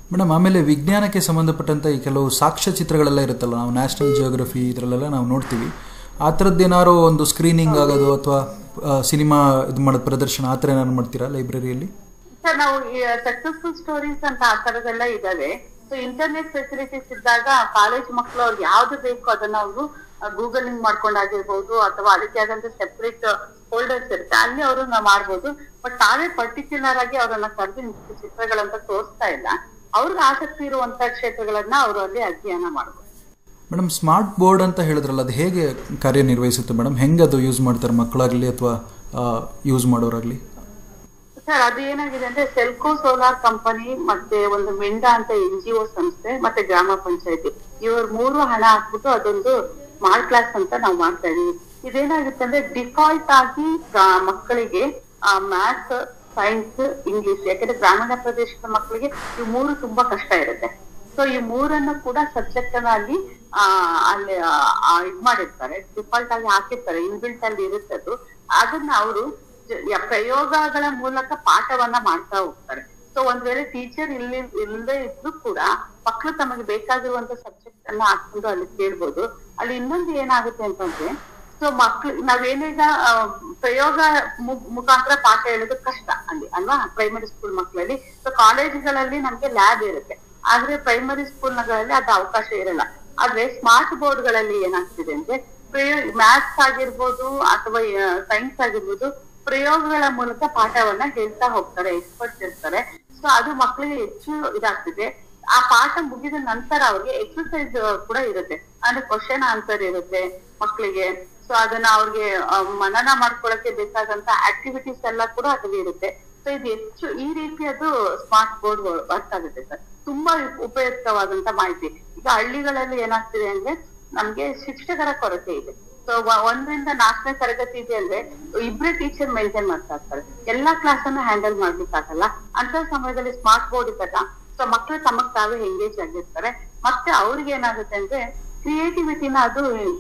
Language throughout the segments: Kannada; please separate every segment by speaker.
Speaker 1: ಮೇಡಮ್ ಆಮೇಲೆ ವಿಜ್ಞಾನಕ್ಕೆ ಸಂಬಂಧಪಟ್ಟಂತ ಈ ಕೆಲವು ಸಾಕ್ಷ್ಯ ಚಿತ್ರಗಳೆಲ್ಲ ಇರುತ್ತಲ್ಲ ನಾವು ನ್ಯಾಷನಲ್ ಜಿಯೋಗ್ರಫಿ ಇದರಲ್ಲೆಲ್ಲ ನಾವು ನೋಡ್ತೀವಿ ಆ ಥರದ್ದೇನಾದ್ರು ಒಂದು ಸ್ಕ್ರೀನಿಂಗ್ ಆಗೋದು ಅಥವಾ ಸಿನಿಮಾ ಇದು ಮಾಡೋದು ಪ್ರದರ್ಶನ ಆ ಥರ ಏನಾದ್ರು ಮಾಡ್ತೀರಾ ಲೈಬ್ರರಿಯಲ್ಲಿ
Speaker 2: ಸರ್ ನಾವು ಸಕ್ಸಸ್ಫುಲ್ ಸ್ಟೋರೀಸ್ ಅಂತ ಆ ತರದೆಲ್ಲ ಇದಾವೆ ಸೊ ಇಂಟರ್ನೆಟ್ ಫೆಸಿಲಿಟೀಸ್ ಇದ್ದಾಗ ಕಾಲೇಜ್ ಮಕ್ಕಳು ಅವ್ರಿಗೆ ಯಾವ್ದು ಬೇಕು ಅದನ್ನ ಅವರು ಗೂಗಲಿಂಗ್ ಮಾಡ್ಕೊಂಡಾಗಿರ್ಬೋದು ಅಥವಾ ಅದಕ್ಕೆ ಆದಂತ ಸೆಪರೇಟ್ ಫೋಲ್ಡರ್ಸ್ ಇರುತ್ತೆ ಅಲ್ಲಿ ಅವ್ರನ್ನ ಮಾಡ್ಬೋದು ಬಟ್ ನಾವೇ ಪರ್ಟಿಕ್ಯುಲರ್ ಆಗಿ ಅವ್ರನ್ನ ಕರೆದು ಇಂಥ ಚಿತ್ರಗಳಂತ ತೋರಿಸ್ತಾ ಇಲ್ಲ ಅವ್ರಿಗೆ ಆಸಕ್ತಿ ಇರುವಂತ ಕ್ಷೇತ್ರಗಳನ್ನ ಅವರು ಅಲ್ಲಿ ಅಧ್ಯಯನ ಮಾಡ್ಬೋದು
Speaker 1: ಮೇಡಮ್ ಸ್ಮಾರ್ಟ್ ಬೋರ್ಡ್ ಅಂತ ಹೇಳಿದ್ರಲ್ಲ ಅದು ಹೇಗೆ ಕಾರ್ಯನಿರ್ವಹಿಸುತ್ತೆ ಮೇಡಮ್ ಹೆಂಗೆ ಅದು ಯೂಸ್ ಮಾಡ್ತಾರೆ ಮಕ್ಕಳಾಗಲಿ ಅಥವಾ ಯೂಸ್ ಮಾಡೋರಾಗಲಿ
Speaker 2: ಸರ್ ಅದು ಏನಾಗಿದೆ ಅಂದ್ರೆ ಸೆಲ್ಕೋ ಸೋಲಾರ್ ಕಂಪನಿ ಮತ್ತೆ ಒಂದು ಮೆಂಡಾ ಅಂತ ಎನ್ ಜಿ ಒ ಸಂಸ್ಥೆ ಮತ್ತೆ ಗ್ರಾಮ ಪಂಚಾಯತಿ ಇವ್ರ ಮೂರು ಹಣ ಹಾಕ್ಬಿಟ್ಟು ಅದೊಂದು ಸ್ಮಾರ್ಟ್ ಕ್ಲಾಸ್ ಅಂತ ನಾವು ಮಾಡ್ತಾ ಇದೀವಿ ಇದೇನಾಗುತ್ತೆ ಅಂದ್ರೆ ಡಿಫಾಲ್ಟ್ ಆಗಿ ಗ- ಮಕ್ಕಳಿಗೆ ಮ್ಯಾಥ್ಸ್ ಸೈನ್ಸ್ ಇಂಗ್ಲಿಷ್ ಯಾಕಂದ್ರೆ ಗ್ರಾಮೀಣ ಪ್ರದೇಶದ ಮಕ್ಕಳಿಗೆ ಇವು ಮೂರು ತುಂಬಾ ಕಷ್ಟ ಇರುತ್ತೆ ಸೊ ಈ ಮೂರನ್ನು ಕೂಡ ಸಬ್ಜೆಕ್ಟ್ ಅನ್ನ ಅಲ್ಲಿ ಆ, ಅಲ್ಲಿ ಆ, ಇದ್ ಮಾಡಿರ್ತಾರೆ ಡಿಫಾಲ್ಟ್ ಆಗಿ ಹಾಕಿರ್ತಾರೆ ಇನ್ಬಿಲ್ಟ್ ಅಲ್ಲಿ ಇರುತ್ತೆ ಅದು ಅದನ್ನ ಅವರು ಪ್ರಯೋಗಗಳ ಮೂಲಕ ಪಾಠವನ್ನ ಮಾಡ್ತಾ ಹೋಗ್ತಾರೆ ಸೊ ಒಂದ್ ವೇಳೆ ಟೀಚರ್ ಇಲ್ಲಿ ಇಲ್ಲದೆ ಇದ್ರು ಕೂಡ ಮಕ್ಕಳು ತಮಗೆ ಬೇಕಾಗಿರುವಂತ ಸಬ್ಜೆಕ್ಟ್ ಅನ್ನ ಹಾಕೊಂಡು ಅಲ್ಲಿ ಕೇಳ್ಬೋದು ಅಲ್ಲಿ ಇನ್ನೊಂದು ಏನಾಗುತ್ತೆ ಅಂತಂದ್ರೆ ಸೊ ಮಕ್ಳು ನಾವೇನೀಗ ಆ, ಪ್ರಯೋಗ ಮು- ಮುಖಾಂತರ ಪಾಠ ಹೇಳೋದು ಕಷ್ಟ ಅಲ್ಲಿ ಅಲ್ವಾ ಪ್ರೈಮರಿ ಸ್ಕೂಲ್ ಮಕ್ಕಳಲ್ಲಿ ಸೊ ಕಾಲೇಜುಗಳಲ್ಲಿ ನಮ್ಗೆ ಲ್ಯಾಬ್ ಇರುತ್ತೆ ಆದ್ರೆ ಪ್ರೈಮರಿ ಸ್ಕೂಲ್ಗಳಲ್ಲಿ ಅದು ಅವಕಾಶ ಇರಲ್ಲ ಆದ್ರೆ ಸ್ಮಾರ್ಟ್ ಬೋರ್ಡ್ ಗಳಲ್ಲಿ ಏನಾಗ್ತಿದೆ ಅಂದ್ರೆ ಮ್ಯಾಥ್ಸ್ ಆಗಿರ್ಬೋದು ಅಥವಾ ಸೈನ್ಸ್ ಆಗಿರ್ಬೋದು ಪ್ರಯೋಗಗಳ ಮೂಲಕ ಪಾಠವನ್ನ ಹೇಳ್ತಾ ಹೋಗ್ತಾರೆ ಎಕ್ಸ್ಪರ್ಟ್ಸ್ ಇರ್ತಾರೆ ಸೊ ಅದು ಮಕ್ಕಳಿಗೆ ಹೆಚ್ಚು ಇದಾಗ್ತಿದೆ ಆ ಪಾಠ ಮುಗಿದ ನಂತರ ಅವ್ರಿಗೆ ಎಕ್ಸರ್ಸೈಸ್ ಕೂಡ ಇರುತ್ತೆ ಅಂದ್ರೆ ಕ್ವಶನ್ ಆನ್ಸರ್ ಇರುತ್ತೆ ಮಕ್ಕಳಿಗೆ ಸೊ ಅದನ್ನ ಅವ್ರಿಗೆ ಆ, ಮನನ ಮಾಡ್ಕೊಳಕ್ಕೆ ಬೇಕಾದಂತ ಆಕ್ಟಿವಿಟೀಸ್ ಎಲ್ಲ ಕೂಡ ಅದ್ರಲ್ಲಿ ಇರುತ್ತೆ ಸೊ ಇದು ಹೆಚ್ಚು ಈ ರೀತಿ ಅದು ಸ್ಮಾರ್ಟ್ ಬೋರ್ಡ್ ವರ್ಕ್ ಆಗುತ್ತೆ ಸರ್ ತುಂಬಾ ಉಪಯುಕ್ತವಾದಂತ ಮಾಹಿತಿ ಈಗ ಹಳ್ಳಿಗಳಲ್ಲಿ ಏನಾಗ್ತಿದೆ ಅಂದ್ರೆ ನಮ್ಗೆ ಶಿಕ್ಷಕರ ಕೊರತೆ ಇದೆ ಸೊ ಒಂದರಿಂದ ನಾಲ್ಕನೇ ತರಗತಿ ಇದೆ ಅಂದ್ರೆ ಇಬ್ರೇ ಟೀಚರ್ ಮೇಂಟೈನ್ ಮಾಡ್ತಾ ಇರ್ತಾರೆ ಎಲ್ಲಾ ಕ್ಲಾಸ್ ಅನ್ನ ಹ್ಯಾಂಡಲ್ ಮಾಡ್ಲಿಕ್ಕಾಗಲ್ಲ ಅಂತ ಸಮಯದಲ್ಲಿ ಸ್ಮಾರ್ಟ್ ಬೋರ್ಡ್ ಇದ್ದಾಗ ಸೊ ಮಕ್ಕಳು ತಮಗ್ ತಾವೇ ಎಂಗೇಜ್ ಆಗಿರ್ತಾರೆ ಮತ್ತೆ ಅವ್ರಿಗೆ ಏನಾಗುತ್ತೆ ಅಂದ್ರೆ ಕ್ರಿಯೇಟಿವಿಟಿನ ಅದು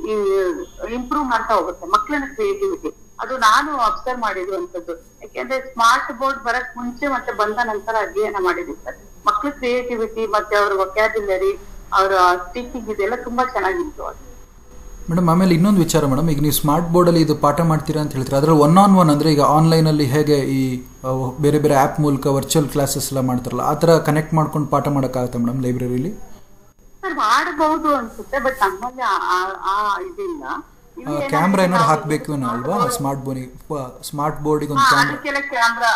Speaker 2: ಇಂಪ್ರೂವ್ ಮಾಡ್ತಾ ಹೋಗುತ್ತೆ ಮಕ್ಕಳನ್ನ ಕ್ರಿಯೇಟಿವಿಟಿ ಅದು ನಾನು ಅಬ್ಸರ್ವ್ ಮಾಡಿರುವಂತದ್ದು ಯಾಕೆಂದ್ರೆ ಸ್ಮಾರ್ಟ್ ಬೋರ್ಡ್ ಬರಕ್ ಮುಂಚೆ ಮತ್ತೆ ಬಂದ ನಂತರ ಅಧ್ಯಯನ ಮಾಡಿದ್ವಿ ಸರ್ ಮಕ್ಳ ಕ್ರಿಯೇಟಿವಿಟಿ ಮತ್ತೆ ಅವ್ರ ವೊಕ್ಯಾಬ್ಯುಲರಿ ಅವರ ಸ್ಪೀಕಿಂಗ್ ಇದೆಲ್ಲ ತುಂಬಾ ಚೆನ್ನಾಗಿತ್ತು ಅದು
Speaker 1: ಮೇಡಮ್ ಆಮೇಲೆ ಇನ್ನೊಂದು ವಿಚಾರ ಮೇಡಮ್ ಈಗ ನೀವು ಸ್ಮಾರ್ಟ್ ಬೋರ್ಡಲ್ಲಿ ಇದು ಪಾಠ ಮಾಡ್ತೀರಾ ಅಂತ ಹೇಳ್ತೀರಾ ಅದರಲ್ಲಿ ಒನ್ ಆನ್ ಒನ್ ಅಂದರೆ ಈಗ ಆನ್ಲೈನಲ್ಲಿ ಹೇಗೆ ಈ ಅಹ್, ಬೇರೆ ಬೇರೆ ಆ್ಯಪ್ ಮೂಲಕ ವರ್ಚುವಲ್ ಕ್ಲಾಸಸ್ ಎಲ್ಲ ಮಾಡ್ತಾರಲ್ಲ ಆ ಥರ ಕನೆಕ್ಟ್ ಮಾಡ್ಕೊಂಡು ಪಾಠ ಮಾಡೋಕ್ಕಾಗತ್ತಾ ಮೇಡಮ್ ಲೈಬ್ರರಿಲಿ
Speaker 2: ಸರ್ ಮಾಡಬಹುದು ಅನ್ಸುತ್ತೆ ಬಟ್ ನಮ್ಮಲ್ಲಿ ಆ- ಆ- ಆ ಇದಿಲ್ಲ ಇದು ಏನಾಗುತ್ತೆ
Speaker 1: ಕ್ಯಾಮ್ರಾ ಏನಾದ್ರು
Speaker 2: ನಾವು
Speaker 1: ಹಾಕಬೇಕು ಅಲ್ವಾ
Speaker 2: smart board-
Speaker 1: ಸ್ಮಾರ್ಟ್ ಬೋರ್ಡಿಗೆ ಸ್ಮಾರ್ಟ್ ಬೋರ್ಡಿಗೆ ಒಂದು
Speaker 2: ಹಾ,
Speaker 1: ಕ್ಯಾಮ್ರಾ
Speaker 2: ಅದಕ್ಕೆಲ್ಲ ಕ್ಯಾಮ್ರಾ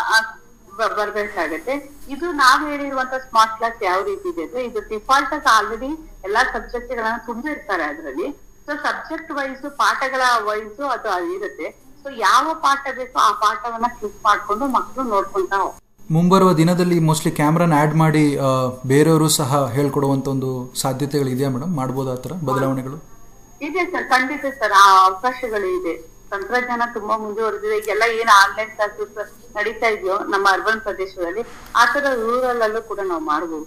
Speaker 2: ಬರ್ಬೇಕಾಗತ್ತೆ ಇದು ನಾವ್ ಹೇಳಿರುವಂತ ಸ್ಮಾರ್ಟ್ ಕ್ಲಾಸ್ ಯಾವ ರೀತಿ ಇದೆ ಅಂದ್ರೆ ಇದು ಡಿಫಾಲ್ಟ್ ಆಗಿ ಆಲ್ರೆಡಿ ಎಲ್ಲಾ ಸಬ್ಜೆಕ್ಟ್ ಗಳನ್ನ ತುಂಬಿರ್ತಾರೆ ಅದರಲ್ಲಿ ಸೊ ಸಬ್ಜೆಕ್ಟ್ ವೈಸ್ ಪಾಠಗಳ ವೈಸ್ ಅದು ಅಲ್ಲಿ ಇರುತ್ತೆ ಸೊ ಯಾವ ಪಾಠ ಬೇಕೋ ಆ ಪಾಠವನ್ನ ಕ್ಲಿಕ್ ಮಾಡ್ಕೊಂಡು ಮಕ್ಕಳು ನೋಡ್ಕೊಂತ ಹೋಗ್ತಾರೆ
Speaker 1: ಮುಂಬರುವ ದಿನದಲ್ಲಿ ಮೋಸ್ಟ್ಲಿ ಕ್ಯಾಮ್ರಾನ ಆ್ಯಡ್ ಮಾಡಿ ಆ, ಬೇರೆಯವರು ಸಹ ಹೇಳ್ಕೊಡುವಂಥ ಒಂದು ಸಾಧ್ಯತೆಗಳು ಇದೆಯಾ ಮೇಡಮ್ ಮಾಡ್ಬೋದು ಆ ಥರ ಬದಲಾವಣೆಗಳು
Speaker 2: ಇದೆ ಸರ್ ಖಂಡಿತ ಸರ್ ಆ ಅವಕಾಶಗಳು ಇದೆ ತಂತ್ರಜ್ಞಾನ ತುಂಬಾ ಮುಂದುವರೆದಿದೆ ಈಗೆಲ್ಲ ಏನ್ ಆನ್ಲೈನ್ ಕ್ಲಾಸಸ್ ನಡೀತಾ ಇದೆಯೋ ನಮ್ಮ ಅರ್ಬನ್ ಪ್ರದೇಶದಲ್ಲಿ ಆ ತರ ರೂರಲ್ ಅಲ್ಲೂ ಕೂಡ ನಾವು ಮಾಡಬಹುದು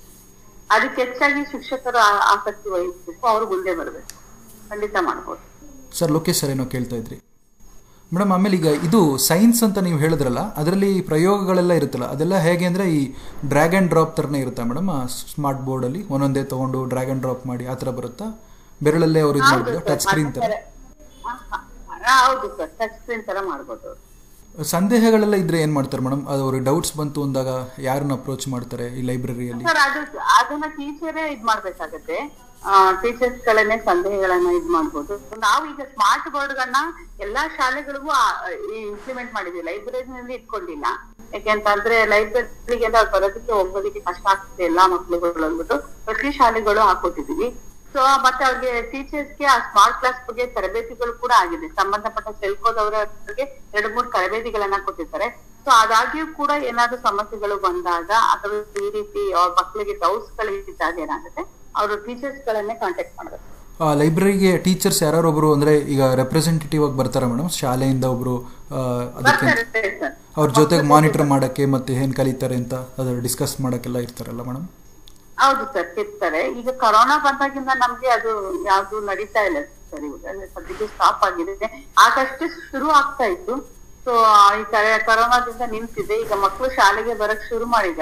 Speaker 2: ಅದಕ್ಕೆ ಹೆಚ್ಚಾಗಿ ಶಿಕ್ಷಕರು ಆ- ಆಸಕ್ತಿ ವಹಿಸ್ಬೇಕು ಅವ್ರು ಮುಂದೆ ಬರ್ಬೇಕು ಖಂಡಿತ ಮಾಡ್ಬೋದು
Speaker 1: ಸರ್ ಲೋಕೇಶ್ ಸರ್ ಏನೋ ಕೇಳ್ತಾ ಇದ್ರಿ ಮೇಡಮ್ ಆಮೇಲೆ ಈಗ ಇದು ಸೈನ್ಸ್ ಅಂತ ನೀವು ಹೇಳಿದ್ರಲ್ಲ ಅದರಲ್ಲಿ ಪ್ರಯೋಗಗಳೆಲ್ಲ ಇರುತ್ತಲ್ಲ ಅದೆಲ್ಲ ಹೇಗೆ ಅಂದರೆ ಈ ಡ್ರ್ಯಾಗ್ ಆ್ಯಂಡ್ ಡ್ರಾಪ್ ಥರನೇ ಇರುತ್ತಾ ಮೇಡಮ್ ಆ ಸ್ಮಾರ್ಟ್ ಬೋರ್ಡಲ್ಲಿ ಒಂದೊಂದೇ ತೊಗೊಂಡು ಡ್ರ್ಯಾಗ್ ಆ್ಯಂಡ್ ಡ್ರಾಪ್ ಮಾಡಿ ಆ ಥರ ಬರುತ್ತಾ ಬೆರಳಲ್ಲೇ ಅವ್ರು ಇದು
Speaker 2: ಹೌದು
Speaker 1: ಮಾಡ್ಬೋದು
Speaker 2: ಸರ್,
Speaker 1: ಟಚ್ ಸ್ಕ್ರೀನ್ ಥರ
Speaker 2: ಆ, ಆ, ಹೌದು ಸರ್ ಟಚ್ ಸ್ಕ್ರೀನ್ ತರ ಮಾಡ್ಬೋದು
Speaker 1: ಸಂದೇಹಗಳೆಲ್ಲ ಇದ್ರೆ ಏನು ಮಾಡ್ತಾರೆ ಮೇಡಮ್ ಅದು ಅವ್ರಿಗೆ ಡೌಟ್ಸ್ ಬಂತು ಅಂದಾಗ ಯಾರನ್ನ ಅಪ್ರೋಚ್ ಮಾಡ್ತಾರೆ ಈ ಲೈಬ್ರರಿಯಲ್ಲಿ
Speaker 2: ಸರ್ ಅದು ಅದನ್ನ ಟೀಚರೇ ಇದ್ ಮಾಡ್ಬೇಕಾಗತ್ತೆ ಟೀಚರ್ಸ್ ಗಳನ್ನೇ ಸಂದೇಹಗಳನ್ನ ಇದ್ ಮಾಡ್ಬೋದು ನಾವು ಈಗ ಸ್ಮಾರ್ಟ್ ಬೋರ್ಡ್ ಗಳನ್ನ ಎಲ್ಲಾ ಶಾಲೆಗಳಿಗೂ ಇಂಪ್ಲಿಮೆಂಟ್ ಮಾಡಿದ್ವಿ ಲೈಬ್ರರಿನಲ್ಲಿ ಇಟ್ಕೊಂಡಿಲ್ಲ ಯಾಕೆಂತಂದ್ರೆ ಲೈಬ್ರರಿಗೆ ಅವ್ರು ಬರೋದಕ್ಕೆ ಹೋಗೋದಕ್ಕೆ ಕಷ್ಟ ಆಗ್ತದೆ ಎಲ್ಲಾ ಮಕ್ಳುಗಳು ಅಂದ್ಬಿಟ್ಟು ಪ್ರತಿ ಶಾಲೆಗಳು ಹಾಕೊಟ್ಟಿದೀವಿ ಸೊ ಮತ್ತೆ ಅವ್ರಿಗೆ ಟೀಚರ್ಸ್ಗೆ ಆ ಸ್ಮಾರ್ಟ್ ಕ್ಲಾಸ್ ಬಗ್ಗೆ ತರಬೇತಿಗಳು ಕೂಡ ಆಗಿದೆ ಸಂಬಂಧಪಟ್ಟ ಸೆಲ್ಕೋದವರಿಗೆ ಎರಡು ಮೂರು ತರಬೇತಿಗಳನ್ನ ಕೊಟ್ಟಿರ್ತಾರೆ ಸೊ ಆದಾಗ್ಯೂ ಕೂಡ ಏನಾದ್ರು ಸಮಸ್ಯೆಗಳು ಬಂದಾಗ ಅಥವಾ ಈ ರೀತಿ ಅವ್ರ ಮಕ್ಕಳಿಗೆ ಡೌಟ್ಸ್ ಗಳಿದ್ದಾಗ ಏನಾಗುತ್ತೆ ಅವರು ಟೀಚರ್ಸ್ ಗಳನ್ನೇ ಕಾಂಟ್ಯಾಕ್ಟ್ ಮಾಡಬೇಕು
Speaker 1: ಆ ಲೈಬ್ರರಿಗೆ ಟೀಚರ್ಸ್ ಯಾರೊಬ್ಬರು ಅಂದರೆ ಈಗ ರೆಪ್ರೆಸೆಂಟೇಟಿವ್ ಆಗಿ ಬರ್ತಾರಾ ಮೇಡಮ್ ಶಾಲೆಯಿಂದ ಒಬ್ಬರು ಅದಕ್ಕೆ
Speaker 2: ಬರ್ತಾರೆ ಸರ್
Speaker 1: ಅವ್ರ ಜೊತೆಗೆ ಮಾನಿಟರ್ ಮಾಡೋಕ್ಕೆ ಮತ್ತೆ ಏನು ಕಲಿತಾರೆ ಅಂತ ಅದರ ಡಿಸ್ಕಸ್ ಮಾಡೋಕ್ಕೆಲ್ಲ ಇರ್ತಾರಲ್ಲ ಮೇಡಮ್
Speaker 2: ಹೌದು ಸರ್ ಇರ್ತಾರೆ ಈಗ ಕೊರೋನಾ ಬಂದಾಗಿಂದ ನಮ್ಗೆ ಅದು ಯಾವ್ದು ನಡೀತಾ ಇಲ್ಲ ಸರ್ ಇವಾಗ ಸದ್ಯಕ್ಕೆ ಸ್ಟಾಪ್ ಆಗಿದೆ ಆಗಷ್ಟೇ ಶುರು ಆಗ್ತಾ ಇತ್ತು ಸೊ ಈ ಕರೆ- ಕೊರೋನಾದಿಂದ ನಿಂತಿದೆ ಈಗ ಮಕ್ಕಳು ಶಾಲೆಗೆ ಬರಕ್ ಶುರು ಮಾಡಿದ್ದಾರೆ ಸೊ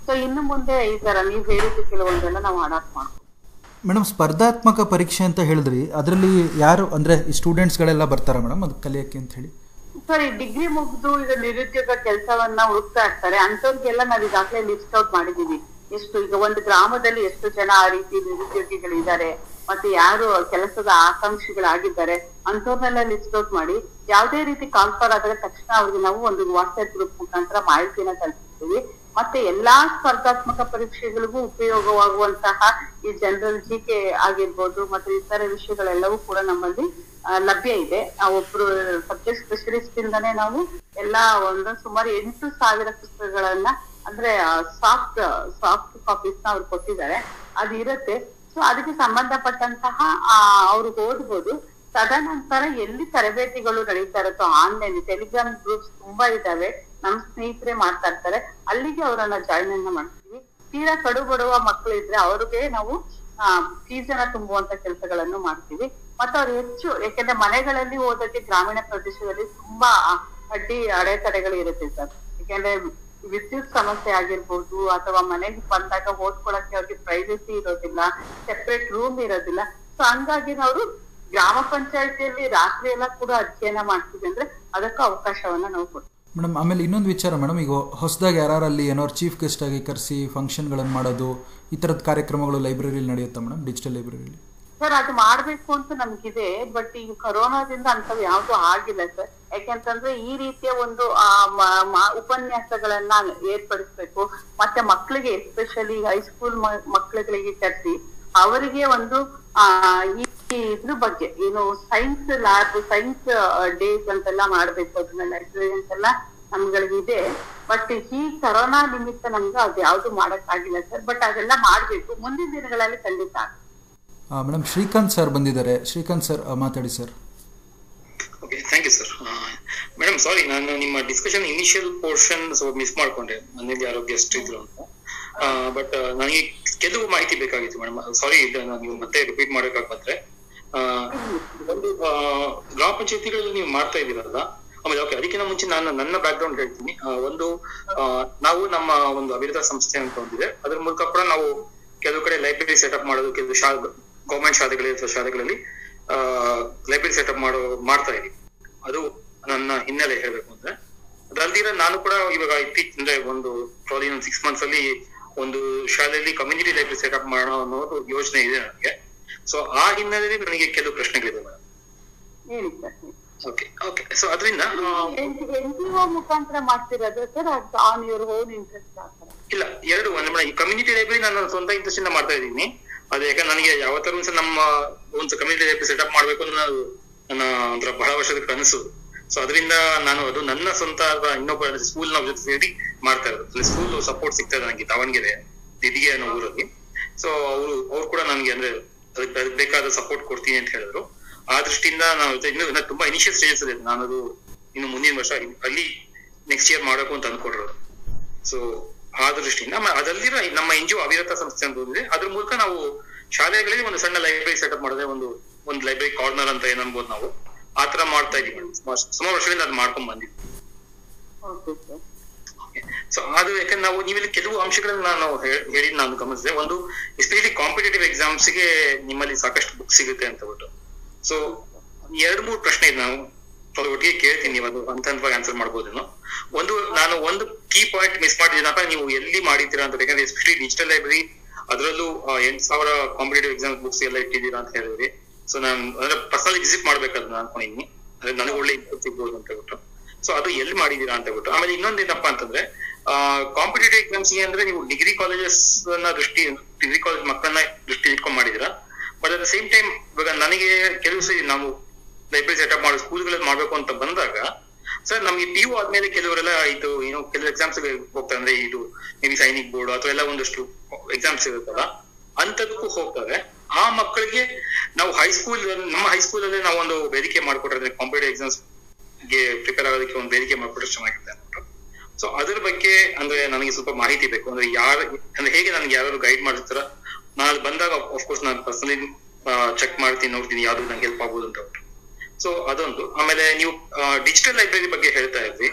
Speaker 2: ಸೊ ಇನ್ನು ಮುಂದೆ ಈ ತರ ನೀವ್ ಹೇಳಿದ್ದು ಕೆಲವೊಂದೆಲ್ಲ ನಾವು ಅಡಾಪ್ಟ್ ಮಾಡ್ತೀವಿ
Speaker 1: ಮೇಡಮ್ ಸ್ಪರ್ಧಾತ್ಮಕ ಪರೀಕ್ಷೆ ಅಂತ ಹೇಳಿದ್ರಿ ಅದರಲ್ಲಿ ಯಾರು ಅಂದರೆ ಸ್ಟೂಡೆಂಟ್ಸ್ಗಳೆಲ್ಲ ಬರ್ತಾರಾ ಮೇಡಮ್ ಅದು ಕಲಿಯೋಕ್ಕೆ ಅಂತ ಹೇಳಿ
Speaker 2: ಸರ್ ಈ ಡಿಗ್ರಿ ಮುಗಿದು ಈಗ ನಿರುದ್ಯೋಗ ಕೆಲಸವನ್ನ ಹುಡುಕ್ತಾ ಇರ್ತಾರೆ ಅಂತವ್ರಿಗೆಲ್ಲ ನಾವ್ ಈಗಾಗಲೇ ಲಿಸ್ಟ್ ಔಟ್ ಮಾಡಿದೀವಿ ಎಷ್ಟು ಈಗ ಒಂದು ಗ್ರಾಮದಲ್ಲಿ ಎಷ್ಟು ಜನ ಆ ರೀತಿ ನಿರುದ್ಯೋಗಿಗಳಿದ್ದಾರೆ ಮತ್ತೆ ಯಾರು ಕೆಲಸದ ಆಕಾಂಕ್ಷಿಗಳಾಗಿದ್ದಾರೆ ಅಂತವ್ರನ್ನೆಲ್ಲ ಲಿಸ್ಟ್ ಔಟ್ ಮಾಡಿ ಯಾವುದೇ ರೀತಿ ಕಾಲ್ಫರ್ ಆದ್ರೆ ತಕ್ಷಣ ಅವ್ರಿಗೆ ನಾವು ಒಂದು ವಾಟ್ಸ್ಆಪ್ ಗ್ರೂಪ್ ಮುಖಾಂತರ ಮಾಹಿತಿನ ತಲುಪಿಸ್ತೀವಿ ಮತ್ತೆ ಎಲ್ಲಾ ಸ್ಪರ್ಧಾತ್ಮಕ ಪರೀಕ್ಷೆಗಳಿಗೂ ಉಪಯೋಗವಾಗುವಂತಹ ಈ ಜನರಲ್ ಜಿ ಕೆ ಆಗಿರ್ಬೋದು ಮತ್ತೆ ಇತರ ವಿಷಯಗಳೆಲ್ಲವೂ ಕೂಡ ನಮ್ಮಲ್ಲಿ ಆ, ಲಭ್ಯ ಇದೆ ಆ ಒಬ್ರು ಸಬ್ಜೆಕ್ಟ್ ಸ್ಪೆಷಲಿಸ್ಟ್ ಇಂದಾನೇ ನಾವು ಎಲ್ಲಾ ಒಂದು ಸುಮಾರು ಎಂಟು ಸಾವಿರ ಪುಸ್ತಕಗಳನ್ನ ಅಂದ್ರೆ ಸಾಫ್ಟ್ ಸಾಫ್ಟ್ ಕಾಪೀಸ್ ನ ಅವ್ರು ಕೊಟ್ಟಿದ್ದಾರೆ ಅದು ಇರುತ್ತೆ ಸೊ ಅದಕ್ಕೆ ಸಂಬಂಧಪಟ್ಟಂತಹ ಆ, ಅವ್ರು ಓದ್ಬೋದು ತದನಂತರ ಎಲ್ಲಿ ತರಬೇತಿಗಳು ನಡೀತಾ ಇರುತ್ತೋ ಆನ್ಲೈನ್ ಟೆಲಿಗ್ರಾಮ್ ಗ್ರೂಪ್ಸ್ ತುಂಬಾ ಇದಾವೆ ನಮ್ ಸ್ನೇಹಿತರೆ ಮಾಡ್ತಾ ಇರ್ತಾರೆ ಅಲ್ಲಿಗೆ ಅವರನ್ನ ಜಾಯಿನ್ ಅನ್ನ ಮಾಡ್ತೀವಿ ತೀರಾ ಕಡು ಬಡುವ ಮಕ್ಕಳು ಇದ್ರೆ ಅವ್ರಿಗೆ ನಾವು ಫೀಸ್ ಅನ್ನ ತುಂಬುವಂತ ಕೆಲಸಗಳನ್ನು ಮಾಡ್ತೀವಿ ಮತ್ತೆ ಅವ್ರು ಹೆಚ್ಚು ಯಾಕೆಂದ್ರೆ ಮನೆಗಳಲ್ಲಿ ಓದೋಕೆ ಗ್ರಾಮೀಣ ಪ್ರದೇಶದಲ್ಲಿ ತುಂಬಾ ಅಡ್ಡಿ ಅಡೆತಡೆಗಳು ಇರುತ್ತೆ ಸರ್ ಯಾಕೆಂದ್ರೆ ವಿದ್ಯುತ್ ಸಮಸ್ಯೆ ಆಗಿರ್ಬೋದು ಅಥವಾ ಮನೆಗೆ ಬಂದಾಗ ಓದ್ಕೊಳಕ್ಕೆ ಅವ್ರಿಗೆ ಪ್ರೈವಸಿ ಇರೋದಿಲ್ಲ ಸೆಪರೇಟ್ ರೂಮ್ ಇರೋದಿಲ್ಲ ಸೊ ಹಂಗಾಗಿ ನಾವು ಗ್ರಾಮ ಪಂಚಾಯತಿಯಲ್ಲಿ ರಾತ್ರಿ ಎಲ್ಲ ಕೂಡ ಅಧ್ಯಯನ ಮಾಡ್ತೀವಿ ಅಂದ್ರೆ ಅದಕ್ಕೂ ಅವಕಾಶವನ್ನ ನಾವು ಕೊಡ್ತೀವಿ
Speaker 1: ಮೇಡಮ್ ಆಮೇಲೆ ಇನ್ನೊಂದು ವಿಚಾರ ಮೇಡಮ್ ಈಗ ಹೊಸದಾಗಿ ಯಾರು ಅಲ್ಲಿ ಏನಾದ್ರು ಚೀಫ್ ಗೆಸ್ಟ್ ಆಗಿ ಕರೆಸಿ ಫಂಕ್ಷನ್ಗಳನ್ನು ಮಾಡೋದು ಈ ಥರದ ಕಾರ್ಯಕ್ರಮಗಳು ಲೈಬ್ರರಿಲಿ ನಡೆಯುತ್ತಾ ಮೇಡಮ್ ಡಿಜಿಟಲ್ ಲೈಬ್ರರಿಲಿ
Speaker 2: ಸರ್ ಅದು ಮಾಡ್ಬೇಕು ಅಂತ ನಮ್ಗಿದೆ ಬಟ್ ಈಗ ಕೊರೋನಾದಿಂದ ಅಂತವ್ ಯಾವ್ದು ಆಗಿಲ್ಲ ಸರ್ ಯಾಕೆಂತಂದ್ರೆ ಈ ರೀತಿಯ ಒಂದು ಆ, ಮ- ಮ- ಉಪನ್ಯಾಸಗಳನ್ನ ಏರ್ಪಡಿಸ್ಬೇಕು ಮತ್ತೆ ಮಕ್ಕಳಿಗೆ ಎಸ್ಪೆಷಲಿ ಹೈಸ್ಕೂಲ್ ಮಕ್ಕಳುಗಳಿಗೆ ಕರೆಸಿ ಅವರಿಗೆ ಒಂದು ಆ ಈ ಈ ಇದ್ರ ಬಗ್ಗೆ ಏನು ಸೈನ್ಸ್ ಲ್ಯಾಬ್ ಸೈನ್ಸ್ ಡೇಸ್ ಅಂತೆಲ್ಲ ಮಾಡ್ಬೇಕು ಅದನ್ನ ಲೈಬ್ರರಿಯನ್ಸ್ ಎಲ್ಲ ನಮ್ಗಳಿಗೆ ಇದೆ ಬಟ್ ಈ ಕರೋನಾ ನಿಮಿತ್ತ ನಮ್ಗೆ ಅದು ಯಾವ್ದು ಮಾಡಕ್ ಆಗಿಲ್ಲ ಸರ್ ಬಟ್ ಅದೆಲ್ಲ ಮಾಡ್ಬೇಕು ಮುಂದಿನ ದಿನಗಳಲ್ಲಿ ಖಂಡಿತ ಆಗ್ತದೆ.
Speaker 1: ಮೇಡಮ್ ಶ್ರೀಕಾಂತ್ ಸರ್ ಬಂದಿದ್ದಾರೆ ಶ್ರೀಕಾಂತ್ ಸರ್ ಮಾತಾಡಿ sir
Speaker 3: okay thank you sir madam sorry ನಾನು ನಿಮ್ಮ ಡಿಸ್ಕಷನ್ ಇನಿಷಿಯಲ್ ಪೋರ್ಷನ್ ಸ್ವಲ್ಪ ಮಿಸ್ ಮಾಡ್ಕೊಂಡೆ ಮನೇಲಿ ಯಾರೋ ಗೆಸ್ಟ್ ಇದ್ರು ಅಂತ ಬಟ್ ನನಗೆ ಕೆಲವು ಮಾಹಿತಿ ಬೇಕಾಗಿತ್ತು ಮೇಡಮ್ ಸಾರಿ ಇದನ್ನ ನೀವು ಮತ್ತೆ ರಿಪೀಟ್ ಮಾಡಬೇಕಾಗಿ ಬಂದ್ರೆ ಆ, ಒಂದು ಆ, ಗ್ರಾಮ ಪಂಚಾಯತಿಗಳಲ್ಲಿ ನೀವು ಮಾಡ್ತಾ ಇದ್ದೀರಲ್ಲ ಆಮೇಲೆ ಓಕೆ ಅದಕ್ಕಿಂತ ಮುಂಚೆ ನಾನು ನನ್ನ ಬ್ಯಾಕ್ ಗ್ರೌಂಡ್ ಹೇಳ್ತೀನಿ ಆ, ಒಂದು ಆ, ನಾವು ನಮ್ಮ ಒಂದು ಅಭಿವೃದ್ಧ ಸಂಸ್ಥೆ ಅಂತ ಒಂದಿದೆ ಅದ್ರ ಮೂಲಕ ಕೂಡ ನಾವು ಕೆಲವು ಕಡೆ ಲೈಬ್ರರಿ ಸೆಟಪ್ ಮಾಡೋದು ಕೆಲವು ಶಾ ಗೌರ್ಮೆಂಟ್ ಶಾಲೆಗಳಲ್ಲಿ ಅಥವಾ ಶಾಲೆಗಳಲ್ಲಿ ಲೈಬ್ರರಿ ಸೆಟಪ್ ಮಾಡೋ ಮಾಡ್ತಾ ಇದೀವಿ ಅದು ನನ್ನ ಹಿನ್ನೆಲೆ ಹೇಳ್ಬೇಕು ಅಂದ್ರೆ ಅದಲ್ದಿರ ನಾನು ಕೂಡ ಇವಾಗ ಇತ್ತೀಚ ಅಂದ್ರೆ ಒಂದು ಪ್ರಾಬ್ಲಿ ಒಂದು ಸಿಕ್ಸ್ ಮಂತ್ಸ್ ಅಲ್ಲಿ ಒಂದು ಶಾಲೆಯಲ್ಲಿ ಕಮ್ಯುನಿಟಿ ಲೈಬ್ರರಿ ಸೆಟಪ್ ಮಾಡೋ ಅನ್ನೋದು ಯೋಚನೆ ಇದೆ ನನಗೆ ಸೊ ಆ ಹಿನ್ನೆಲೆಯಲ್ಲಿ ನನಗೆ ಕೆಲವು ಪ್ರಶ್ನೆಗಳಿದೆ ಮೇಡಮ್
Speaker 2: ಹೇಳಿ ಸರ್
Speaker 3: ಓಕೆ ಓಕೆ ಸೊ ಅದರಿಂದ
Speaker 2: ಎನ್ ಜಿ ಒ ಮುಖಾಂತರ ಮಾಡ್ತಿರೋದು sir on your own interest ಆತರ
Speaker 3: ಇಲ್ಲ ಎರಡು ಒಂದು ಮೇಡಮ್ ಈ ಕಮ್ಯುನಿಟಿ ಲೈಬ್ರರಿ ನಾನು ಸ್ವಂತ ಇಂಟ್ರೆಸ್ಟ್ ಇಂದ ಮಾಡ್ತಾ ಇದ್ದೀನಿ ಅದು ಯಾಕಂದ್ರೆ ನನಗೆ ಯಾವತ್ತಾರು ಒಂದ್ಸಲ ನಮ್ಮ ಒಂದು ಕಮ್ಯುನಿಟಿ ಲೈಬ್ರರಿ ಸೆಟಪ್ ಮಾಡ್ಬೇಕು ಅನ್ನೋ ನನ್ನ ಒಂಥರ ಬಹಳ ವರ್ಷದ ಕನಸು ಸೊ ಅದರಿಂದ ನಾನು ಅದು ನನ್ನ ಸ್ವಂತ ಅಥವಾ ಇನ್ನೊಬ್ಬ ಸ್ಕೂಲ್ ನ ಜೊತೆ ಸೇರಿ ಮಾಡ್ತಾ ಇರೋದು ಸ್ಕೂಲ್ ಸಪೋರ್ಟ್ ಸಿಗ್ತಾ ಇದೆ ನನಗೆ ದಾವಣಗೆರೆ ದಿದಿಗೆ ಅನ್ನೋ ಊರಲ್ಲಿ ಸೊ ಅವರು ಅವ್ರು ಕೂಡ ನನಗೆ ಅಂದ್ರೆ ಅದಕ್ಕೆ ಅದಕ್ಕೆ ಬೇಕಾದ ಸಪೋರ್ಟ್ ಕೊಡ್ತೀನಿ ಅಂತ ಹೇಳಿದ್ರು ಆ ದೃಷ್ಟಿಯಿಂದ ನಾವು ಇನ್ನು ಇನ್ನು ತುಂಬಾ ಇನಿಷಿಯಲ್ ಸ್ಟೇಜಸ್ ಇದೆ ನಾನು ಅದು ಇನ್ನು ಮುಂದಿನ ವರ್ಷ ಅಲ್ಲಿ ನೆಕ್ಸ್ಟ್ ಇಯರ್ ಮಾಡಬೇಕು ಅಂತ ಅನ್ಕೊಂಡಿರೋದು ಸೊ ಆ ದೃಷ್ಟಿಯಿಂದ ಮ- ಅದಲ್ದಿರ ನಮ್ಮ ಎನ್ ಜಿ ಅವಿರತ ಸಂಸ್ಥೆ ಅಂತ ಒಂದಿದೆ ಅದ್ರ ಮೂಲಕ ನಾವು ಶಾಲೆಗಳಲ್ಲಿ ಒಂದು ಸಣ್ಣ ಲೈಬ್ರರಿ ಸೆಟಪ್ ಮಾಡಿದ್ರೆ ಒಂದು ಒಂದು ಲೈಬ್ರರಿ ಕಾರ್ನರ್ ಅಂತ ಏನ್ ಅನ್ಬೋದು ನಾವು ಆ ತರ ಮಾಡ್ತಾ ಇದೀವಿ ಸುಮಾರು ಸುಮಾರು ವರ್ಷದಿಂದ ಅದು ಮಾಡ್ಕೊಂಡ್ ಬಂದಿದ್ವಿ
Speaker 2: ಓಕೆ ಸರ್
Speaker 3: ಸೊ ಅದು ಯಾಕಂದ್ರೆ ನಾವು ನೀವಿಲ್ಲಿ ಕೆಲವು ಅಂಶಗಳನ್ನ ನಾನು ಹೇ- ಹೇಳಿದ್ ನಾನು ಗಮನಿಸಿದೆ ಒಂದು ಎಸ್ಪೆಷಲಿ ಕಾಂಪಿಟೇಟಿವ್ ಎಕ್ಸಾಮ್ಸ್ ಗೆ ನಿಮ್ಮಲ್ಲಿ ಸಾಕಷ್ಟು ಬುಕ್ ಸಿಗುತ್ತೆ ಅಂತ ಬಿಟ್ಟು ಸೊ ಎರಡ್ ಮೂರು ಪ್ರಶ್ನೆ ಇದೆ ನಾವು ಅದ್ರ ಒಟ್ಟಿಗೆ ಕೇಳ್ತೀನಿ ನೀವು ಅದು ಹಂತ ಹಂತವಾಗಿ ಆನ್ಸರ್ ಮಾಡ್ಬೋದೇನೋ ಒಂದು ನಾನು ಒಂದು ಕೀ ಪಾಯಿಂಟ್ ಮಿಸ್ ಮಾಡಿದ್ದೀನಪ್ಪ ನೀವು ಎಲ್ಲಿ ಮಾಡಿದ್ದೀರಾ ಅಂತ ಯಾಕಂದ್ರೆ ಎಸ್ಪೆಷಲಿ ಡಿಜಿಟಲ್ ಲೈಬ್ರರಿ ಅದರಲ್ಲೂ ಎಂಟ್ ಸಾವಿರ ಕಾಂಪಿಟೇಟಿವ್ ಎಕ್ಸಾಮ್ ಬುಕ್ಸ್ ಎಲ್ಲ ಇಟ್ಟಿದ್ದೀರಾ ಅಂತ ಹೇಳಿದ್ರಿ ಸೊ ನಾನು ಅಂದ್ರೆ ಪರ್ಸನಲಿ ವಿಸಿಟ್ ಮಾಡ್ಬೇಕಂತ ನಾನು ಅನ್ಕೊಂಡಿದ್ದೀನಿ ಅಂದ್ರೆ ನನಗೆ ಒಳ್ಳೆ ಇನ್ಪುಟ್ ಸಿಗ್ಬೋದು ಅಂತ ಹೇಳ್ಬಿಟ್ಟು ಸೊ ಅದು ಎಲ್ಲಿ ಮಾಡಿದೀರಾ ಅಂತ ಹೇಳ್ಬಿಟ್ಟು ಆಮೇಲೆ ಇನ್ನೊಂದು ಏನಪ್ಪಾ ಅಂತಂದ್ರೆ ಕಾಂಪಿಟೇಟಿವ್ ಎಕ್ಸಾಮ್ಸ್ ಅಂದ್ರೆ ನೀವು ಡಿಗ್ರಿ ಕಾಲೇಜಸ್ ನ ದೃಷ್ಟಿ ಡಿಗ್ರಿ ಕಾಲೇಜ್ ಮಕ್ಕಳನ್ನ ದೃಷ್ಟಿ ಇಟ್ಕೊಂಡ್ ಮಾಡಿದಿರಾ but at the same time ಇವಾಗ ನನಗೆ ಕೆಲವು ಸರಿ ನಾವು ಲೈಬ್ರರಿ ಸೆಟಪ್ ಮಾಡೋ ಸ್ಕೂಲ್ಗಳಲ್ಲಿ ಮಾಡ್ಬೇಕು ಅಂತ ಬಂದಾಗ ಸರ್ ನಮ್ಗೆ ಪಿ ಯು ಆದ್ಮೇಲೆ ಕೆಲವರೆಲ್ಲ ಇದು ಏನು ಕೆಲವು ಎಕ್ಸಾಮ್ಸ್ ಹೋಗ್ತಾರೆ ಅಂದ್ರೆ ಇದು ಮೇ ಬಿ ಸೈನಿಕ್ ಬೋರ್ಡ್ ಅಥವಾ ಎಲ್ಲ ಒಂದಷ್ಟು ಎಕ್ಸಾಮ್ಸ್ ಇರುತ್ತಲ್ಲ ಅಂತದಕ್ಕೂ ಹೋಗ್ತಾರೆ ಆ ಮಕ್ಕಳಿಗೆ ನಾವು ಹೈಸ್ಕೂಲ್ ನಮ್ಮ ಹೈಸ್ಕೂಲ್ ಅಲ್ಲೇ ನಾವು ಒಂದು ವೇದಿಕೆ ಮಾಡ್ಕೊಟ್ರೆ ಕಾಂಪಿಟೇಟಿವ್ ಎಕ್ಸಾಮ್ಸ್ ಗೆ ಪ್ರಿಪೇರ್ ಆಗೋದಕ್ಕೆ ಒಂದು ವೇದಿಕೆ ಮಾಡ್ಕೊಟ್ರೆ ಚೆನ್ನಾಗಿರುತ್ತೆ ಅಂದ್ಬಿಟ್ಟು ಸೊ ಅದ್ರ ಬಗ್ಗೆ ಅಂದ್ರೆ ನನಗೆ ಸ್ವಲ್ಪ ಮಾಹಿತಿ ಬೇಕು ಅಂದ್ರೆ ಯಾರ ಅಂದ್ರೆ ಹೇಗೆ ನನಗೆ ಯಾರು ಗೈಡ್ ಮಾಡಿರ್ತಾರ ನಾನು ಅಲ್ಲಿ ಬಂದಾಗ ಕೋರ್ಸ್ ನಾನು ಪರ್ಸನಲಿ ಚೆಕ್ ಮಾಡ್ತೀನಿ ನೋಡ್ತೀನಿ ಯಾವ್ದು ನಂಗೆ ಹೆಲ್ಪ್ ಆಗ್ಬೋದು ಅಂತ ಸೊ ಅದೊಂದು ಆಮೇಲೆ ನೀವು ಡಿಜಿಟಲ್ ಲೈಬ್ರರಿ ಬಗ್ಗೆ ಹೇಳ್ತಾ ಇದ್ರಿ